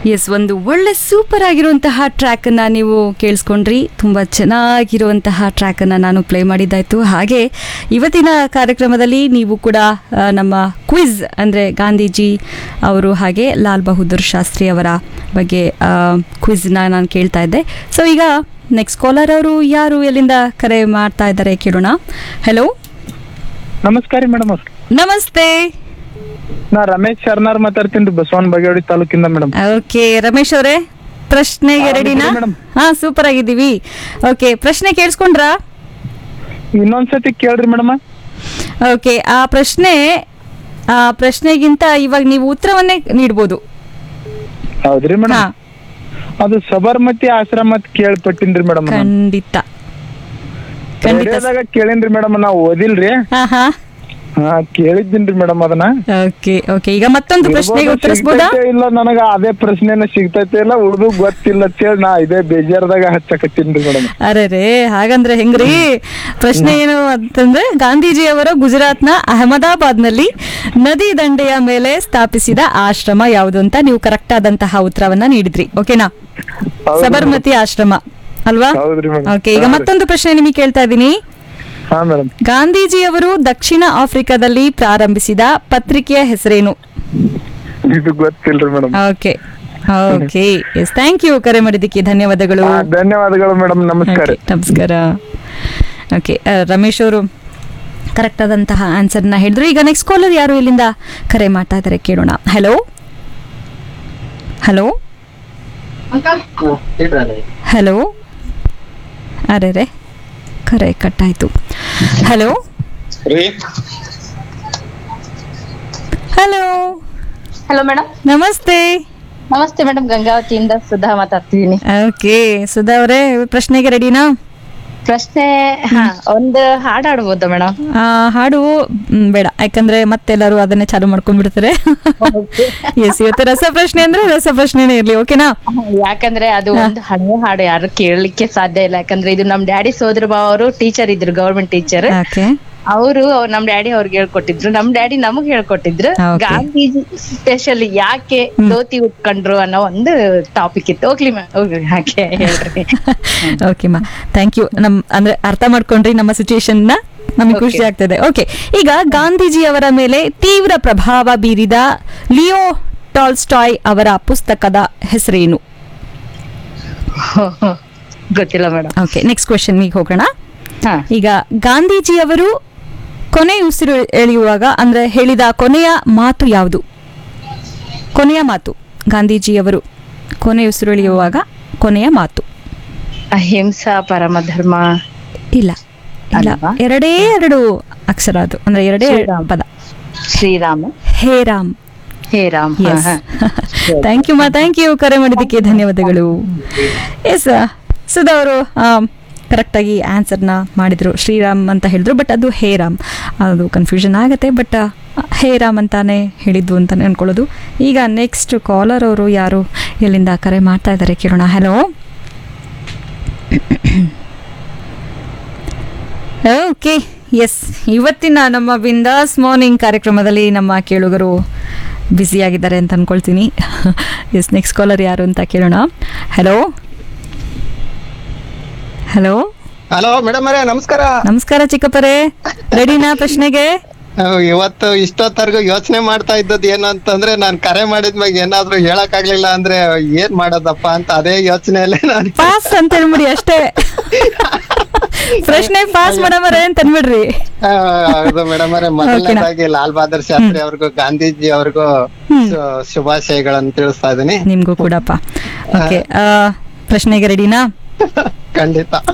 S ಒಂದು ಒಳ್ಳೆ super ಆಗಿರುವಂತಹ ಟ್ರ್ಯಾಕನ್ನು ನೀವು ಕೇಳಿಸ್ಕೊಂಡ್ರಿ ತುಂಬ ಚೆನ್ನಾಗಿರುವಂತಹ ಟ್ರ್ಯಾಕನ್ನು ನಾನು ಪ್ಲೇ ಮಾಡಿದ್ದಾಯಿತು ಹಾಗೆ ಇವತ್ತಿನ ಕಾರ್ಯಕ್ರಮದಲ್ಲಿ ನೀವು ಕೂಡ ಆ, ನಮ್ಮ ಕ್ವಿಜ್ ಅಂದರೆ ಗಾಂಧೀಜಿ ಅವರು ಹಾಗೆ ಲಾಲ್ ಬಹದ್ದೂರ್ ಶಾಸ್ತ್ರಿ ಅವರ ಬಗ್ಗೆ ಕ್ವಿಜ್ನ ನಾನು ಕೇಳ್ತಾ ಇದ್ದೆ ಸೊ ಈಗ ನೆಕ್ಸ್ಟ್ ಕಾಲರ್ ಅವರು ಯಾರು ಎಲ್ಲಿಂದ ಕರೆ ಮಾಡ್ತಾ ಇದ್ದಾರೆ ಕೇಳೋಣ ಹಲೋ ನಮಸ್ಕಾರ ರೀ ಮೇಡಮ್ ಅವ್ರ ನಮಸ್ತೆ ನಾ ರಮೇಶ್ ಶರ್ನಾರ್ ಮಾತಾಡ್ತೀನಿ ರೀ ಬಸವನ ಬಾಗೇವಾಡಿ ತಾಲೂಕಿಂದ ಮೇಡಮ್ ಓಕೆ ರಮೇಶ್ ಅವರೇ ಪ್ರಶ್ನೆಗೆ ಆರಾಮಿದ್ದೀರಾ ರೆಡಿನಾ ಮೇಡಮ್? ಹಾ ಸೂಪರ್ ಆಗಿದ್ದೀವಿ ಓಕೆ ಪ್ರಶ್ನೆ ಕೇಳಿಸ್ಕೊಂಡ್ರಾ ಇನ್ನೊಂದ್ಸತಿ ಕೇಳ್ರಿ ಮೇಡಮ್ ಓಕೆ ಆ ಪ್ರಶ್ನೆ ಆ ಪ್ರಶ್ನೆಗಿಂತ ಇವಾಗ ನೀವು ಉತ್ತರವನ್ನೇ ನೀಡ್ಬೋದು ಹೌದ್ರಿ ಹಾ ಮೇಡಮ್ ಅದು ಸಬರ್ಮತಿ ಆಶ್ರಮ ಅಂತ ಕೇಳ್ಪಟ್ಟಿನ್ರಿ ಮೇಡಮ್ ಖಂಡಿತ ಖಂಡಿತ ರೇಡಿಯೋದಾಗ ಕೇಳೇನ್ರಿ ಮೇಡಮ್ ನಾ ಓದಿಲ್ರಿ ಹಾ ಹಾ ಹಾ ಕೇಳಿದ್ದೀನ್ರಿ ಮೇಡಮ್ ಅದನ್ನ ಓಕೆ ಓಕೆ ಈಗ ಮತ್ತೊಂದು ಪ್ರಶ್ನೆಗೆ ಇರ್ಬೋದು, ಉತ್ತರಿಸ್ಬೋದಾ ಸಿಗ್ತೈತೆ ಇಲ್ಲ ನನಗ ಅದೇ ಪ್ರಶ್ನೆನ ಸಿಗ್ತೈತೆ ಇಲ್ಲ ಉಳ್ದು ಗೊತ್ತಿಲ್ಲ ಅಂತೇಳಿ ನಾ ಇದೇ ಬೇಜಾರದಾಗ ಹಚ್ಚಕತ್ತೀನ್ರಿ ಮೇಡಮ್ ಅರೆ ರೇ ಹಾಗಂದ್ರೆ ಹೆಂಗ್ರಿ ಪ್ರಶ್ನೆ ಏನು ಅಂತಂದ್ರೆ ಗಾಂಧೀಜಿಯವರ ಗುಜರಾತ್ನ ಅಹಮದಾಬಾದ್ನಲ್ಲಿ ನದಿ ದಂಡೆಯ ಮೇಲೆ ಸ್ಥಾಪಿಸಿದ ಆಶ್ರಮ ಯಾವುದು ಅಂತ ನೀವು ಕರೆಕ್ಟ್ ಆದಂತಹ ಉತ್ತರವನ್ನ ನೀಡಿದ್ರಿ ಓಕೆನಾ ಹೌದು ಸಬರ್ಮತಿ ಆಶ್ರಮ ಅಲ್ವಾ ಹೌದ್ರಿ ಮೇಡಮ್ ಓಕೆ ಈಗ ಮತ್ತೊಂದು ಪ್ರಶ್ನೆ ನಿಮಗೆ ಕೇಳ್ತಾ ಇದ್ದೀನಿ ಹಾ ಮೇಡಮ್ ಗಾಂಧೀಜಿಯವರು ದಕ್ಷಿಣ ಆಫ್ರಿಕಾದಲ್ಲಿ ಪ್ರಾರಂಭಿಸಿದ ಪತ್ರಿಕೆಯ ಹೆಸರೇನು ಇದು ಗೊತ್ತಿಲ್ರಿ madam okay okay yes thank you ಕರೆ ಮಾಡಿದ್ದಕ್ಕೆ ಧನ್ಯವಾದಗಳು ಧನ್ಯವಾದಗಳು ಮೇಡಮ್ ನಮಸ್ಕಾರ Okay, ನಮಸ್ಕಾರ ಓಕೆ ರಮೇಶ್ ಅವರು ಕರೆಕ್ಟ್ ಆದಂತಹ ಆನ್ಸರ್ನ ಹೇಳಿದ್ರು ಈಗ ನೆಕ್ಸ್ಟ್ ಕಾಲರ್ ಯಾರು ಇಲ್ಲಿಂದ ಕರೆ ಮಾಡ್ತಾ ಇದ್ದಾರೆ ಕೇಳೋಣ ಹಲೋ ಹಲೋ ಹಲೋ ಅರೆ ರೇ ಕರೆ ಕಟ್ಟಾಯ್ತು ಹಲೋ ಹಲೋ ಹಲೋ ಮೇಡಮ್ ನಮಸ್ತೆ ನಮಸ್ತೆ ಮೇಡಮ್ ಗಂಗಾವತಿಯಿಂದ ಸುಧಾ ಮಾತಾಡ್ತಿದ್ದೀನಿ ಓಕೆ ಸುಧಾ ಅವರೇ ಪ್ರಶ್ನೆಗೆ ರೆಡಿನಾ ಪ್ರಶ್ನೆ ಹಾ ಒಂದು ಹಾಡ್ ಆಡ್ಬೋದಾ ಮೇಡಮ್ ಆ, ಹಾಡು ಮ್, ಬೇಡ ಯಾಕಂದ್ರೆ ಮತ್ತೆಲ್ಲರೂ ಅದನ್ನೇ ಚಾಲು ಮಾಡ್ಕೊಂಡ್ಬಿಡ್ತಾರೆ ಎಸ್ ಇವತ್ತು ರಸ ಪ್ರಶ್ನೆ ಅಂದ್ರೆ ರಸ ಪ್ರಶ್ನೆನೇ ಇರ್ಲಿ ಓಕೆನಾ ಯಾಕಂದ್ರೆ ಅದು ಒಂದು ಹಳೆ ಹಾಡು ಯಾರು ಕೇಳಲಿಕ್ಕೆ ಸಾಧ್ಯ ಇಲ್ಲ ಯಾಕಂದ್ರೆ ಇದು ನಮ್ ಡ್ಯಾಡಿ ಸೋದರ ಮಾವ ಅವರು ಟೀಚರ್ ಇದ್ರು ಗವರ್ಮೆಂಟ್ ಟೀಚರ್ ಓಕೆ ಅವರು ನಮ್ ಡ್ಯಾಡಿ ಅವ್ರಿಗೆ ಹೇಳ್ಕೊಟ್ಟಿದ್ರು ನಮ್ ಡ್ಯಾಡಿ ನಮಗ್ ಹೇಳ್ಕೊಟ್ಟಿದ್ರು Okay. ಗಾಂಧೀಜಿ ಸ್ಪೆಷಲ್ ಯಾಕೆ ಧೋತಿ ಉಟ್ಕೊಂಡ್ರು ಅನ್ನೋ ಒಂದು ಟಾಪಿಕ್ ಇತ್ತು ಹೋಗ್ಲಿ ಮ್ಯಾಮ್ ಹೋಗ್ಲಿ ಯಾಕೆ ಹೇಳ್ರಿ ಓಕೆ ಮಾ ಥ್ಯಾಂಕ್ ಯು ನಮ್ ಅಂದ್ರೆ ಅರ್ಥ ಮಾಡ್ಕೊಂಡ್ರಿ ನಮ್ಮ ಸಿಚುಯೇಷನ್ ನ ನಮಗೆ ಖುಷಿ ಆಗ್ತದೆ ಓಕೆ ಈಗ ಗಾಂಧೀಜಿ ಅವರ ಮೇಲೆ ತೀವ್ರ ಪ್ರಭಾವ ಬೀರಿದ ಲಿಯೋ ಟಾಲ್ಸ್ಟಾಯ್ ಅವರ ಪುಸ್ತಕದ ಹೆಸರೇನು ಗೊತ್ತಿಲ್ಲ ಮೇಡಮ್ ಓಕೆ ನೆಕ್ಸ್ಟ್ ಕ್ವೆಶನ್ ಈಗ ಹೋಗೋಣ ಹಾ ಈಗ ಗಾಂಧೀಜಿಯವರು ಕೊನೆ ಉಸಿರು ಎಳೆಯುವಾಗ ಅಂದ್ರೆ ಹೇಳಿದ ಕೊನೆಯ ಮಾತು ಯಾವುದು ಕೊನೆಯ ಮಾತು ಗಾಂಧೀಜಿಯವರು ಕೊನೆ ಉಸಿರು ಎಳೆಯುವಾಗ ಕೊನೆಯ ಮಾತು ಅಹಿಂಸಾ ಪರಮ ಧರ್ಮ ಇಲ್ಲ ಇಲ್ಲ ಅಲ್ವಾ? ಎರಡೇ ಎರಡು ಅಕ್ಷರ ಅದು ಅಂದ್ರೆ ಎರಡೇ ಶ್ರೀರಾಮ್. ಪದ ಶ್ರೀರಾಮ ಹೇ ರಾಮ್ ಹೇ ರಾಮ್ ಹಾ, ಹಾ. Thank you ma'am thank you ಕರೆ ಮಾಡಿದ್ದಕ್ಕೆ ಧನ್ಯವಾದಗಳು ಎಸ್ ಸುಧಾ ಅವರು ಕರೆಕ್ಟಾಗಿ ಆನ್ಸರ್ನ ಮಾಡಿದ್ರು ಶ್ರೀರಾಮ್ ಅಂತ ಹೇಳಿದ್ರು ಬಟ್ ಅದು ಹೇ ರಾಮ್ ಅದು ಕನ್ಫ್ಯೂಷನ್ ಆಗುತ್ತೆ ಬಟ್ ಹೇ ರಾಮ್ ಅಂತಾನೆ ಹೇಳಿದ್ದು ಅಂತಾನೆ ಅನ್ಕೊಳ್ಳೋದು ಈಗ ನೆಕ್ಸ್ಟ್ ಕಾಲರ್ ಅವರು ಯಾರು ಎಲ್ಲಿಂದ ಕರೆ ಮಾಡ್ತಾ ಇದ್ದಾರೆ ಕೇಳೋಣ ಹಲೋ ಓಕೆ ಎಸ್ ಇವತ್ತಿನ ನಮ್ಮ ಬಿಂದಾಸ್ ಮಾರ್ನಿಂಗ್ ಕಾರ್ಯಕ್ರಮದಲ್ಲಿ ನಮ್ಮ ಕೇಳುಗರು ಬ್ಯುಸಿಯಾಗಿದ್ದಾರೆ ಅಂತ ಅನ್ಕೊಳ್ತೀನಿ ಎಸ್ ನೆಕ್ಸ್ಟ್ ಕಾಲರ್ ಯಾರು ಅಂತ ಕೇಳೋಣ ಹಲೋ ಹಲೋ ಹಲೋ ಮೇಡಮ್ ಅವರೇ ನಮಸ್ಕಾರ ನಮಸ್ಕಾರ ಚಿಕ್ಕಪ್ಪರೇ ರೆಡಿನಾ ಪ್ರಶ್ನೆಗೆ ಅಹ್, ಇವತ್ತು ಇಷ್ಟೊತ್ತರ್ಗು ಯೋಚನೆ ಮಾಡ್ತಾ ಇದ್ದದ್ದು ಏನು ಅಂತಂದ್ರೆ ನಾನ್ ಕರೆ ಮಾಡಿದ್ಮ್ಯಾಗ ಏನಾದ್ರೂ ಹೇಳಕ್ ಆಗ್ಲಿಲ್ಲ ಅಂದ್ರೆ ಏನ್ ಮಾಡೋದಪ್ಪ ಅಂತ ಅದೇ ಯೋಚನೆಯಲ್ಲೇ ನಾನು ಪಾಸ್ ಅಂತ ಹೇಳ್ಬಿಡಿ ಅಷ್ಟೇ ಪ್ರಶ್ನೆ ಪಾಸ್ ಮಾಡಮರೆ ಅಂತ ಅನ್ಬಿಡ್ರಿ ಅಹ್, ಹೌದು ಮೇಡಮ್ ಅವರೇ ಮೊದಲನೇದಾಗಿ ಲಾಲ್ ಬಹದ್ದೂರ್ ಶಾಸ್ತ್ರಿ ಅವ್ರಿಗೂ ಗಾಂಧೀಜಿ ಅವ್ರಿಗೂ ಶು- ಶುಭಾಶಯಗಳನ್ನು ತಿಳಿಸ್ತಾ ಇದೀನಿ ನಿಮ್ಗೂ ಕೂಡಪ್ಪ ಓಕೆ ಪ್ರಶ್ನೆಗೆ ರೆಡಿನಾ ಖಂಡಿತ